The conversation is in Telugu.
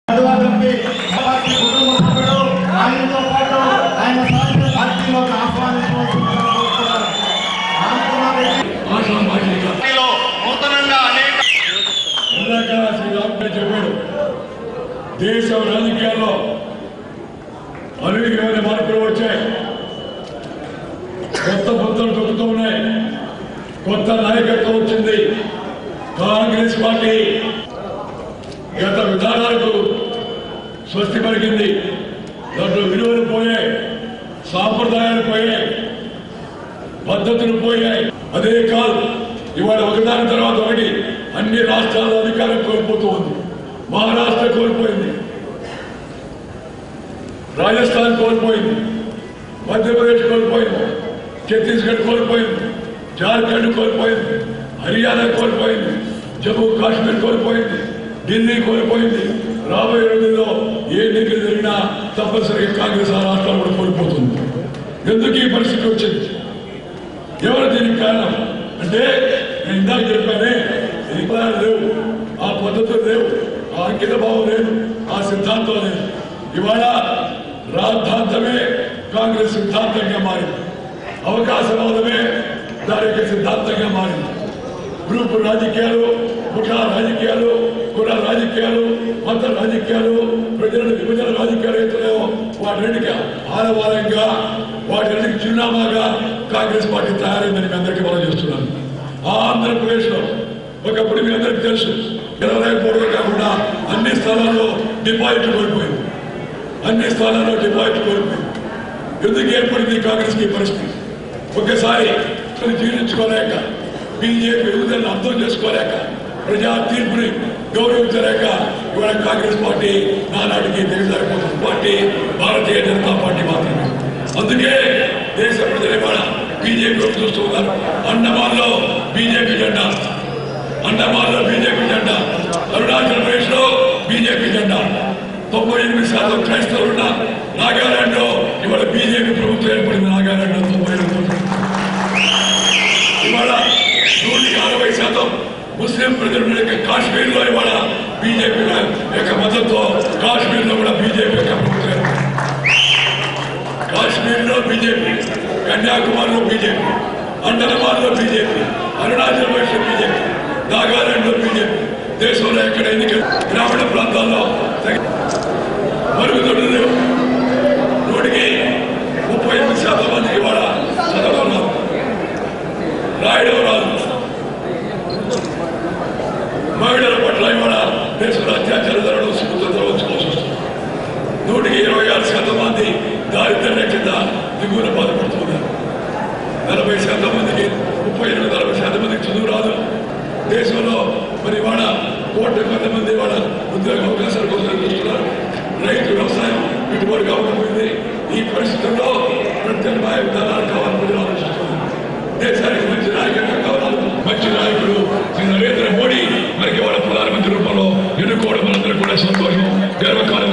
అభివాదానికి పార్టీ కుటుంబ సభ్యుడు ఆయనతో పాటు ఆయన సాయంత్రం పార్టీలోకి ఆహ్వానించవలసిందిగా కోరుతున్నాను. రామకుమార్ రెడ్డి పార్టీలో నూతనంగా అనేక ఇందాక శ్రీ రామకృష్ణ చెప్పాడు దేశ రాజకీయాల్లో అనూహ్యమైన మార్పులు వచ్చాయి కొత్త పొత్తులు తొక్కుతూ ఉన్నాయి కొత్త నాయకత్వం వచ్చింది కాంగ్రెస్ పార్టీ గత విధానాలకు స్వస్తి పలికింది దాంట్లో విలువలు పోయాయి సాంప్రదాయాలు పోయాయి పద్ధతులు పోయాయి అదే కాదు ఇవాళ ఒకదాని తర్వాత ఒకటి అన్ని రాష్ట్రాల అధికారం కోల్పోతూ ఉంది మహారాష్ట్ర కోల్పోయింది రాజస్థాన్ కోల్పోయింది మధ్యప్రదేశ్ కోల్పోయింది ఛత్తీస్గఢ్ కోల్పోయింది జార్ఖండ్ కోల్పోయింది హర్యానా కోల్పోయింది జమ్మూ కాశ్మీర్ కోల్పోయింది ఢిల్లీ కోల్పోయింది రాబోయే రోజుల్లో ఏ ఎన్నికలు జరిగినా తప్పనిసరిగా కాంగ్రెస్ ఆ రాష్ట్రాలు కూడా కోల్పోతుంది ఎందుకు ఈ పరిస్థితి వచ్చింది ఎవరు దీనికి కారణం అంటే నేను ఇందాక చెప్పానే ఇది కులాలు లేవు ఆ పద్ధతులు లేవు ఆ అంకిత భావం లేదు ఆ సిద్ధాంతం లేదు ఇవాళ రాద్ధాంతమే కాంగ్రెస్ సిద్ధాంతంగా మారింది అవకాశవాదమే దాని యొక్క సిద్ధాంతంగా మారింది గ్రూప్ రాజకీయాలు కుట్ర రాజకీయాలు కుల రాజకీయాలు మత రాజకీయాలు ప్రజలను విభజన రాజకీయాలు అవుతున్నాయో వాటికి ఆనవారంగా వాటికి చిరునామాగా కాంగ్రెస్ పార్టీ తయారైందని మీ అందరికీ మనం చేస్తున్నాను ఆంధ్రప్రదేశ్ లో ఒకప్పుడు మీ అందరికీ తెలుసు ఇరవై మూడు కాకుండా అన్ని స్థలాల్లో డిపాజిట్ కోల్పోయింది అన్ని స్థానాల్లో డిపాజిట్ కోల్పోయింది ఎందుకు ఏర్పడింది ఈ కాంగ్రెస్ కి పరిస్థితి ఒక్కసారి అది జీర్ణించుకోలేక బీజేపీ విడుదలను అర్థం చేసుకోలేక ప్రజా తీర్పుని గౌరవించలేక ఇవాళ కాంగ్రెస్ పార్టీ నానాటికి దిగజారిపోతున్న పార్టీ భారతీయ జనతా పార్టీ మాత్రమే అందుకే దేశ ప్రజలు ఇవాళ బీజేపీ చూస్తూ ఉన్నారు అండమాన్లో బీజేపీ జెండా అండమాన్లో బీజేపీ జెండా అరుణాచల్ ప్రదేశ్ లో బీజేపీ జెండా తొంభై ఎనిమిది శాతం క్రైస్తవులు ఉన్న నాగాలాండ్ లో ఇవాళ బీజేపీ ప్రభుత్వం ఏర్పడింది నాగాలాండ్ లో తొంభై ఎనిమిది ఇవాళ నూటికి అరవై శాతం ముస్లిం ప్రజలు ఉన్న యొక్క కాశ్మీర్ లో ఇవాళ బీజేపీ యొక్క మద్దతుతో కాశ్మీర్ లో కూడా బీజేపీ యొక్క ప్రభుత్వం ఏర్పడింది. కాశ్మీర్ లో బీజేపీ కన్యాకుమారి లో బీజేపీ అండమాన్ లో బీజేపీ అరుణాచల్ ప్రదేశ్ లో బీజేపీ నాగాలాండ్ లో బీజేపీ దేశంలో ఎక్కడ ఎన్నికలు గ్రామీణ ప్రాంతాల్లో తగ్గ- మరుగుదొడ్లు లేవు నూటికి ముప్పై ఎనిమిది శాతం మందికి ఇవాళ చదవన్నారు రాయడం రాదు మహిళల పట్ల ఇవాళ దేశంలో అత్యాచారం జరగడం సుఖంతో వచ్చుకోవాల్సి వస్తుంది నూటికి ఇరవై ఆరు శాతం మంది దారిద్ర్య కింద దిగువన బాధపడుతున్నారు నలభై శాతం మందికి ముప్పై ఎనిమిది నలభై శాతం మందికి చదువు రాదు దేశంలో మరి ఇవాళ కోట్ల కొద్ది మంది ఇవాళ ఉద్యోగ అవకాశాల కోసం చూస్తున్నారు రైతు వ్యవసాయం పెట్టుబడి కావకపోయింది ఈ పరిస్థితుల్లో ప్రత్యామ్నాయ విధానాలు కావాలని ప్రజలు ఆలోచిస్తున్నారు దేశానికి మంచి నాయకత్వం కావాలి మంచి నాయకుడు శ్రీ నరేంద్ర మోడీ మనకి వాళ్ళ ప్రధానమంత్రి రూపంలో ఎన్నుకోవడం మనందరూ కూడా సంతోషం గర్వకాలం